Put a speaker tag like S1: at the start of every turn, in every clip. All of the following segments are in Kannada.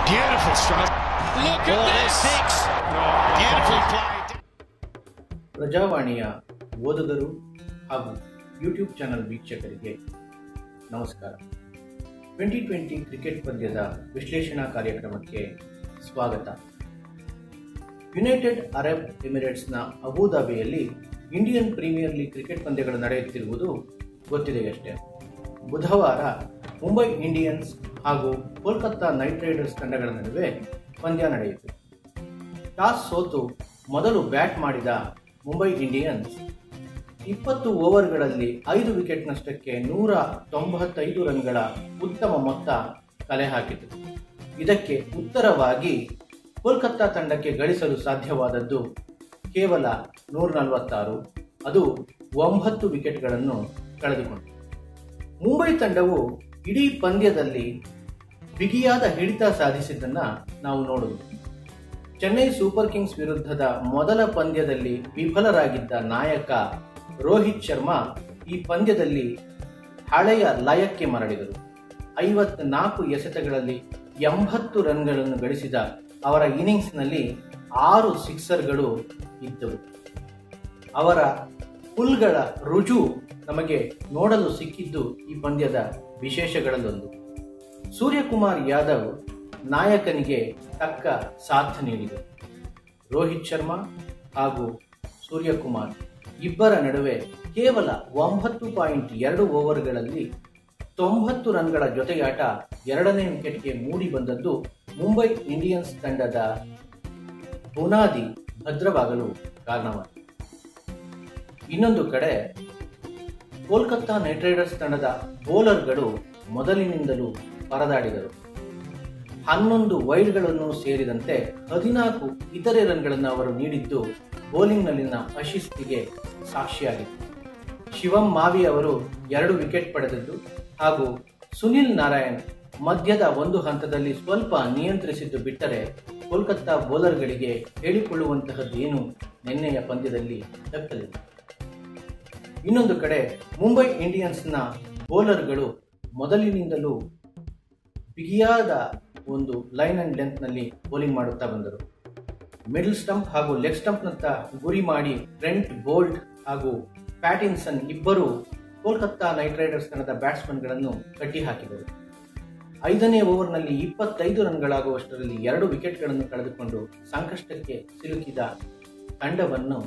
S1: Beautiful strike. Look at this. Six. Beautifully played.
S2: ಪ್ರಜಾವಾಣಿಯ ಓದುಗರು ಹಾಗೂ ಯೂಟ್ಯೂಬ್ ಚಾನಲ್ ವೀಕ್ಷಕರಿಗೆ ನಮಸ್ಕಾರ ಟ್ವೆಂಟಿ ಟ್ವೆಂಟಿ ಕ್ರಿಕೆಟ್ ಪಂದ್ಯದ ವಿಶ್ಲೇಷಣಾ ಕಾರ್ಯಕ್ರಮಕ್ಕೆ ಸ್ವಾಗತ ಯುನೈಟೆಡ್ ಅರಬ್ ಎಮಿರೇಟ್ಸ್ನ ಅಬುಧಾಬಿಯಲ್ಲಿ ಇಂಡಿಯನ್ ಪ್ರೀಮಿಯರ್ ಲೀಗ್ ಕ್ರಿಕೆಟ್ ಪಂದ್ಯಗಳು ನಡೆಯುತ್ತಿರುವುದು ಗೊತ್ತಿದೆಯಷ್ಟೇ ಬುಧವಾರ ಮುಂಬೈ ಇಂಡಿಯನ್ಸ್ ಹಾಗೂ ಕೋಲ್ಕತ್ತಾ ನೈಟ್ ರೈಡರ್ಸ್ ತಂಡಗಳ ನಡುವೆ ಪಂದ್ಯ ನಡೆಯಿತು ಟಾಸ್ ಸೋತು ಮೊದಲು ಬ್ಯಾಟ್ ಮಾಡಿದ ಮುಂಬೈ ಇಂಡಿಯನ್ಸ್ ಇಪ್ಪತ್ತು ಓವರ್ಗಳಲ್ಲಿ ಐದು ವಿಕೆಟ್ ನಷ್ಟಕ್ಕೆ ನೂರ ತೊಂಬತ್ತೈದು ರನ್ಗಳ ಉತ್ತಮ ಮೊತ್ತ ಕಲೆ ಹಾಕಿತು ಇದಕ್ಕೆ ಉತ್ತರವಾಗಿ ಕೋಲ್ಕತ್ತಾ ತಂಡಕ್ಕೆ ಗಳಿಸಲು ಸಾಧ್ಯವಾದದ್ದು ಕೇವಲ ನೂರ ನಲವತ್ತಾರು ಅದು ಒಂಬತ್ತು ವಿಕೆಟ್ಗಳನ್ನು ಕಳೆದುಕೊಂಡಿತು ಮುಂಬೈ ತಂಡವು ಇಡೀ ಪಂದ್ಯದಲ್ಲಿ ಬಿಗಿಯಾದ ಹಿಡಿತ ಸಾಧಿಸಿದ್ದನ್ನು ನಾವು ನೋಡುವುದು ಚೆನ್ನೈ ಸೂಪರ್ ಕಿಂಗ್ಸ್ ವಿರುದ್ಧದ ಮೊದಲ ಪಂದ್ಯದಲ್ಲಿ ವಿಫಲರಾಗಿದ್ದ ನಾಯಕ ರೋಹಿತ್ ಶರ್ಮಾ ಈ ಪಂದ್ಯದಲ್ಲಿ ಹಳೆಯ ಲಯಕ್ಕೆ ಮರಳಿದರು ಐವತ್ನಾಲ್ಕು ಎಸೆತಗಳಲ್ಲಿ ಎಂಬತ್ತು ರನ್ಗಳನ್ನು ಗಳಿಸಿದ ಅವರ ಇನ್ನಿಂಗ್ಸ್ನಲ್ಲಿ ಆರು ಸಿಕ್ಸರ್ಗಳು ಇದ್ದವು ಅವರ ಪುಲ್ಗಳ ರುಜು ನಮಗೆ ನೋಡಲು ಸಿಕ್ಕಿದ್ದು ಈ ಪಂದ್ಯದ ವಿಶೇಷಗಳಲ್ಲೊಂದು ಸೂರ್ಯಕುಮಾರ್ ಯಾದವ್ ನಾಯಕನಿಗೆ ತಕ್ಕ ಸಾಥ್ ನೀಡಿದರು ರೋಹಿತ್ ಶರ್ಮಾ ಹಾಗೂ ಸೂರ್ಯಕುಮಾರ್ ಇಬ್ಬರ ನಡುವೆ ಕೇವಲ ಒಂಬತ್ತು ಪಾಯಿಂಟ್ ಎರಡು ಓವರ್ಗಳಲ್ಲಿ ತೊಂಬತ್ತು ರನ್ಗಳ ಜೊತೆಯಾಟ ಎರಡನೇ ವಿಕೆಟ್ಗೆ ಮೂಡಿ ಬಂದದ್ದು ಮುಂಬೈ ಇಂಡಿಯನ್ಸ್ ತಂಡದ ಬುನಾದಿ ಭದ್ರವಾಗಲು ಕಾರಣವಾಯಿತು ಇನ್ನೊಂದು ಕಡೆ ಕೋಲ್ಕತ್ತಾ ನೈಟ್ ರೈಡರ್ಸ್ ತಂಡದ ಬೌಲರ್ಗಳು ಮೊದಲಿನಿಂದಲೂ ಪರದಾಡಿದರು ಹನ್ನೊಂದು ವೈಡ್ಗಳನ್ನು ಸೇರಿದಂತೆ ಹದಿನಾಲ್ಕು ಇತರೆ ರನ್ಗಳನ್ನು ಅವರು ನೀಡಿದ್ದು ಬೌಲಿಂಗ್ನಲ್ಲಿನ ಅಶಿಸ್ತಿಗೆ ಸಾಕ್ಷಿಯಾಗಿತ್ತು ಶಿವಂ ಮಾವಿ ಅವರು ಎರಡು ವಿಕೆಟ್ ಪಡೆದದ್ದು ಹಾಗೂ ಸುನಿಲ್ ನಾರಾಯಣ್ ಮಧ್ಯದ ಒಂದು ಹಂತದಲ್ಲಿ ಸ್ವಲ್ಪ ನಿಯಂತ್ರಿಸಿದ್ದು ಬಿಟ್ಟರೆ ಕೋಲ್ಕತ್ತಾ ಬೌಲರ್ಗಳಿಗೆ ಹೇಳಿಕೊಳ್ಳುವಂತಹದ್ದೇನು ನಿನ್ನೆಯ ಪಂದ್ಯದಲ್ಲಿ ದಕ್ಕಲಿಲ್ಲ ಇನ್ನೊಂದು ಕಡೆ ಮುಂಬೈ ಇಂಡಿಯನ್ಸ್ನ ಬೌಲರ್ಗಳು ಮೊದಲಿನಿಂದಲೂ ಬಿಗಿಯಾದ ಒಂದು ಲೈನ್ ಅಂಡ್ ಲೆಂತ್ನಲ್ಲಿ ಬೌಲಿಂಗ್ ಮಾಡುತ್ತಾ ಬಂದರು ಮಿಡಲ್ ಸ್ಟಂಪ್ ಹಾಗೂ ಲೆಗ್ ಸ್ಟಂಪ್ನತ್ತ ಗುರಿ ಮಾಡಿ ಟ್ರೆಂಟ್ ಬೋಲ್ಟ್ ಹಾಗೂ ಪ್ಯಾಟಿನ್ಸನ್ ಇಬ್ಬರು ಕೋಲ್ಕತ್ತಾ ನೈಟ್ ರೈಡರ್ಸ್ ತಂಡದ ಬ್ಯಾಟ್ಸ್ಮನ್ಗಳನ್ನು ಕಟ್ಟಿಹಾಕಿದರು ಐದನೇ ಓವರ್ನಲ್ಲಿ ಇಪ್ಪತ್ತೈದು ರನ್ಗಳಾಗುವಷ್ಟರಲ್ಲಿ ಎರಡು ವಿಕೆಟ್ಗಳನ್ನು ಕಳೆದುಕೊಂಡು ಸಂಕಷ್ಟಕ್ಕೆ ಸಿಲುಕಿದ ತಂಡವನ್ನು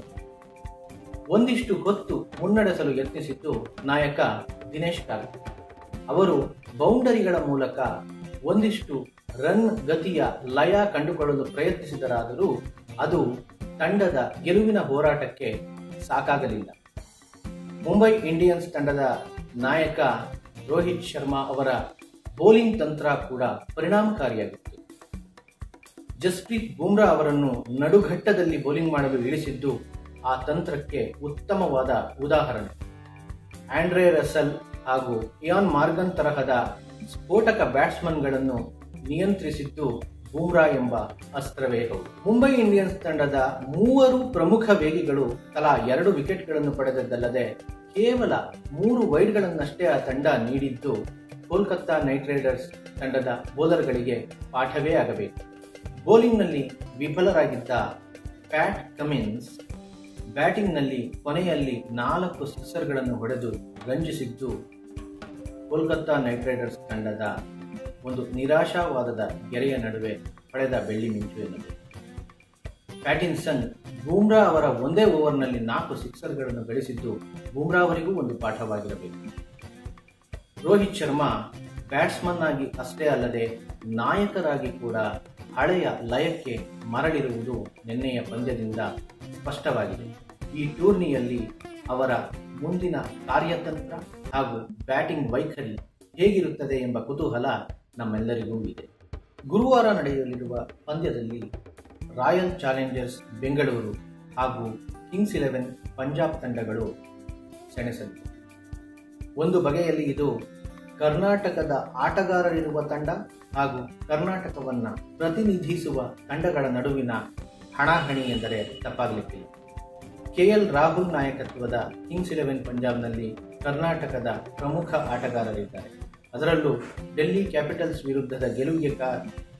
S2: ಒಂದಿಷ್ಟು ಹೊತ್ತು ಮುನ್ನಡೆಸಲು ಯತ್ನಿಸಿದ್ದು ನಾಯಕ ದಿನೇಶ್ ಕಾರ್ತಿಕ್ ಅವರು ಬೌಂಡರಿಗಳ ಮೂಲಕ ಒಂದಿಷ್ಟು ರನ್ ಗತಿಯ ಲಯ ಕಂಡುಕೊಳ್ಳಲು ಪ್ರಯತ್ನಿಸಿದರಾದರೂ ಅದು ತಂಡದ ಗೆಲುವಿನ ಹೋರಾಟಕ್ಕೆ ಸಾಕಾಗಲಿಲ್ಲ ಮುಂಬೈ ಇಂಡಿಯನ್ಸ್ ತಂಡದ ನಾಯಕ ರೋಹಿತ್ ಶರ್ಮಾ ಅವರ ಬೌಲಿಂಗ್ ತಂತ್ರ ಕೂಡ ಪರಿಣಾಮಕಾರಿಯಾಗಿತ್ತು ಜಸ್ಪ್ರೀತ್ ಬುಮ್ರಾ ಅವರನ್ನು ನಡುಘಟ್ಟದಲ್ಲಿ ಬೌಲಿಂಗ್ ಮಾಡಲು ಇಳಿಸಿದ್ದು ಆ ತಂತ್ರಕ್ಕೆ ಉತ್ತಮವಾದ ಉದಾಹರಣೆ ಆಂಡ್ರೆ ರಸಲ್ ಹಾಗೂ ಇಯಾನ್ ಮಾರ್ಗನ್ ತರಹದ ಸ್ಫೋಟಕ ಬ್ಯಾಟ್ಸ್ಮನ್ಗಳನ್ನು ನಿಯಂತ್ರಿಸಿದ್ದು ಬೂಮ್ರಾ ಎಂಬ ಅಸ್ತ್ರವೇ ಹೌದು ಮುಂಬೈ ಇಂಡಿಯನ್ಸ್ ತಂಡದ ಮೂವರು ಪ್ರಮುಖ ವೇಗಿಗಳು ತಲಾ ಎರಡು ವಿಕೆಟ್ಗಳನ್ನು ಪಡೆದದ್ದಲ್ಲದೆ ಕೇವಲ ಮೂರು ವೈಡ್ಗಳನ್ನಷ್ಟೇ ಆ ತಂಡ ನೀಡಿದ್ದು ಕೋಲ್ಕತ್ತಾ ನೈಟ್ ರೈಡರ್ಸ್ ತಂಡದ ಬೌಲರ್ಗಳಿಗೆ ಪಾಠವೇ ಆಗಬೇಕು ಬೌಲಿಂಗ್ನಲ್ಲಿ ವಿಫಲರಾಗಿದ್ದ ಪ್ಯಾಟ್ ಕಮಿನ್ಸ್ ಬ್ಯಾಟಿಂಗ್ನಲ್ಲಿ ಕೊನೆಯಲ್ಲಿ ನಾಲ್ಕು ಸಿಕ್ಸರ್ಗಳನ್ನು ಹೊಡೆದು ರಂಜಿಸಿದ್ದು ಕೋಲ್ಕತ್ತಾ ನೈಟ್ ರೈಡರ್ಸ್ ತಂಡದ ಒಂದು ನಿರಾಶಾವಾದದ ಗೆರೆಯ ನಡುವೆ ಪಡೆದ ಬೆಳ್ಳಿ ಮಿಂಚು ಎನ್ನಬೇಕು ಪ್ಯಾಟಿನ್ಸನ್ ಬೂಮ್ರಾ ಅವರ ಒಂದೇ ಓವರ್ನಲ್ಲಿ ನಾಲ್ಕು ಸಿಕ್ಸರ್ಗಳನ್ನು ಗಳಿಸಿದ್ದು ಬೂಮ್ರಾ ಅವರಿಗೂ ಒಂದು ಪಾಠವಾಗಿರಬೇಕು ರೋಹಿತ್ ಶರ್ಮಾ ಬ್ಯಾಟ್ಸ್ಮನ್ ಆಗಿ ಅಷ್ಟೇ ಅಲ್ಲದೆ ನಾಯಕರಾಗಿ ಕೂಡ ಹಳೆಯ ಲಯಕ್ಕೆ ಮರಳಿರುವುದು ನಿನ್ನೆಯ ಪಂದ್ಯದಿಂದ ಸ್ಪಷ್ಟವಾಗಿದೆ ಈ ಟೂರ್ನಿಯಲ್ಲಿ ಅವರ ಮುಂದಿನ ಕಾರ್ಯತಂತ್ರ ಹಾಗೂ ಬ್ಯಾಟಿಂಗ್ ವೈಖರಿ ಹೇಗಿರುತ್ತದೆ ಎಂಬ ಕುತೂಹಲ ನಮ್ಮೆಲ್ಲರಿಗೂ ಇದೆ ಗುರುವಾರ ನಡೆಯಲಿರುವ ಪಂದ್ಯದಲ್ಲಿ ರಾಯಲ್ ಚಾಲೆಂಜರ್ಸ್ ಬೆಂಗಳೂರು ಹಾಗೂ ಕಿಂಗ್ಸ್ ಇಲೆವೆನ್ ಪಂಜಾಬ್ ತಂಡಗಳು ಸೆಣಸಲಿವೆ ಒಂದು ಬಗೆಯಲ್ಲಿ ಇದು ಕರ್ನಾಟಕದ ಆಟಗಾರರಿರುವ ತಂಡ ಹಾಗೂ ಕರ್ನಾಟಕವನ್ನ ಪ್ರತಿನಿಧಿಸುವ ತಂಡಗಳ ನಡುವಿನ ಹಣಾಹಣಿ ಎಂದರೆ ತಪ್ಪಾಗಲಿಕ್ಕಿಲ್ಲ ಕೆಎಲ್ ರಾಹುಲ್ ನಾಯಕತ್ವದ ಕಿಂಗ್ಸ್ ಇಲೆವೆನ್ ಪಂಜಾಬ್ನಲ್ಲಿ ಕರ್ನಾಟಕದ ಪ್ರಮುಖ ಆಟಗಾರರಿದ್ದಾರೆ ಅದರಲ್ಲೂ ಡೆಲ್ಲಿ ಕ್ಯಾಪಿಟಲ್ಸ್ ವಿರುದ್ಧದ ಗೆಲುವಿಗೆ ಕಾ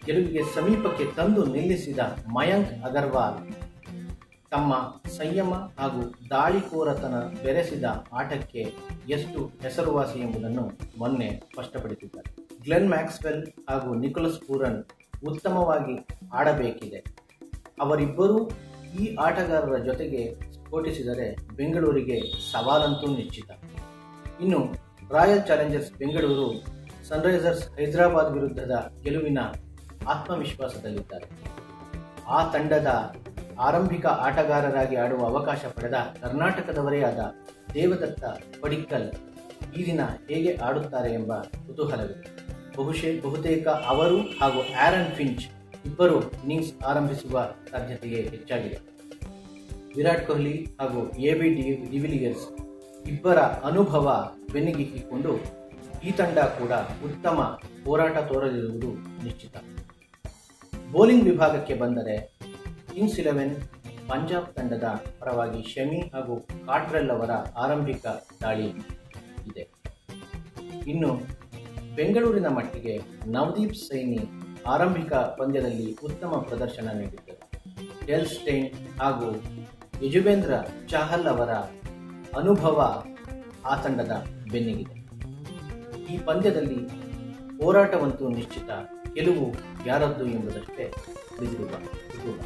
S2: ಗೆಲುವಿಗೆ ಸಮೀಪಕ್ಕೆ ತಂದು ನಿಲ್ಲಿಸಿದ ಮಯಾಂಕ್ ಅಗರ್ವಾಲ್ ತಮ್ಮ ಸಂಯಮ ಹಾಗೂ ದಾಳಿಕೋರತನ ಬೆರೆಸಿದ ಆಟಕ್ಕೆ ಎಷ್ಟು ಹೆಸರುವಾಸಿ ಎಂಬುದನ್ನು ಮೊನ್ನೆ ಸ್ಪಷ್ಟಪಡಿಸಿದ್ದಾರೆ ಗ್ಲೆನ್ ಮ್ಯಾಕ್ಸ್ವೆಲ್ ಹಾಗೂ ನಿಕೋಲಸ್ ಪೂರನ್ ಉತ್ತಮವಾಗಿ ಆಡಬೇಕಿದೆ ಅವರಿಬ್ಬರೂ ಈ ಆಟಗಾರರ ಜೊತೆಗೆ ಸ್ಫೋಟಿಸಿದರೆ ಬೆಂಗಳೂರಿಗೆ ಸವಾಲಂತೂ ನಿಶ್ಚಿತ ಇನ್ನು Royal Challengers Bengaluru Sunrisers Hyderabad ವಿರುದ್ಧದ ಗೆಲುವಿನ ಆತ್ಮವಿಶ್ವಾಸದಲ್ಲಿದ್ದಾರೆ ಆ ತಂಡದ ಆರಂಭಿಕ ಆಟಗಾರರಾಗಿ ಆಡುವ ಅವಕಾಶ ಪಡೆದ ಕರ್ನಾಟಕದವರೇ ಆದ ದೇವದತ್ತ ಪಡಿಕ್ಕಲ್ ಈ ದಿನ ಹೇಗೆ ಆಡುತ್ತಾರೆ ಎಂಬ ಕುತೂಹಲವಿದೆ ಬಹುಶೇ ಬಹುತೇಕ ಅವರು ಹಾಗೂ ಆರನ್ ಫಿಂಚ್ ಇಬ್ಬರು ಇನ್ನಿಂಗ್ಸ್ ಆರಂಭಿಸುವ ಸಾಧ್ಯತೆಯೇ ಹೆಚ್ಚಾಗಿದೆ ವಿರಾಟ್ ಕೊಹ್ಲಿ ಹಾಗೂ ಎ ಬಿ ಡಿ ಡಿವಿಲಿಯರ್ಸ್ ಇಬ್ಬರ ಅನುಭವ ಬೆನ್ನಿಗಿಕ್ಕಿಕೊಂಡು ಈ ತಂಡ ಕೂಡ ಉತ್ತಮ ಹೋರಾಟ ತೋರಲಿರುವುದು ನಿಶ್ಚಿತ ಬೌಲಿಂಗ್ ವಿಭಾಗಕ್ಕೆ ಬಂದರೆ ಕಿಂಗ್ಸ್ ಇಲೆವೆನ್ ಪಂಜಾಬ್ ತಂಡದ ಪರವಾಗಿ ಶಮಿ ಹಾಗೂ ಕಾಟ್ರೆಲ್ ಅವರ ಆರಂಭಿಕ ದಾಳಿ ಇದೆ ಇನ್ನು ಬೆಂಗಳೂರಿನ ಮಟ್ಟಿಗೆ ನವದೀಪ್ ಸೈನಿ ಆರಂಭಿಕ ಪಂದ್ಯದಲ್ಲಿ ಉತ್ತಮ ಪ್ರದರ್ಶನ ನೀಡಿದ್ದರು ಡೆಲ್ ಸ್ಟೈನ್ ಹಾಗೂ ಯಜುವೇಂದ್ರ ಚಾಹಲ್ ಅವರ ಅನುಭವ ಆ ತಂಡದ ಬೆನ್ನಿಗಿದೆ ಈ ಪಂದ್ಯದಲ್ಲಿ ಹೋರಾಟವಂತೂ ನಿಶ್ಚಿತ ಗೆಲುವು ಯಾರದ್ದು ಎಂಬುದಷ್ಟೇ ಉಳಿದಿರುವ ಕುತೂಹಲ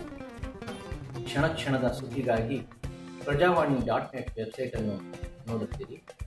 S2: ಕ್ಷಣ ಕ್ಷಣದ ಸುದ್ದಿಗಾಗಿ ಪ್ರಜಾವಾಣಿ ಡಾಟ್ ನೆಟ್ ವೆಬ್ಸೈಟನ್ನು ನೋಡುತ್ತೀರಿ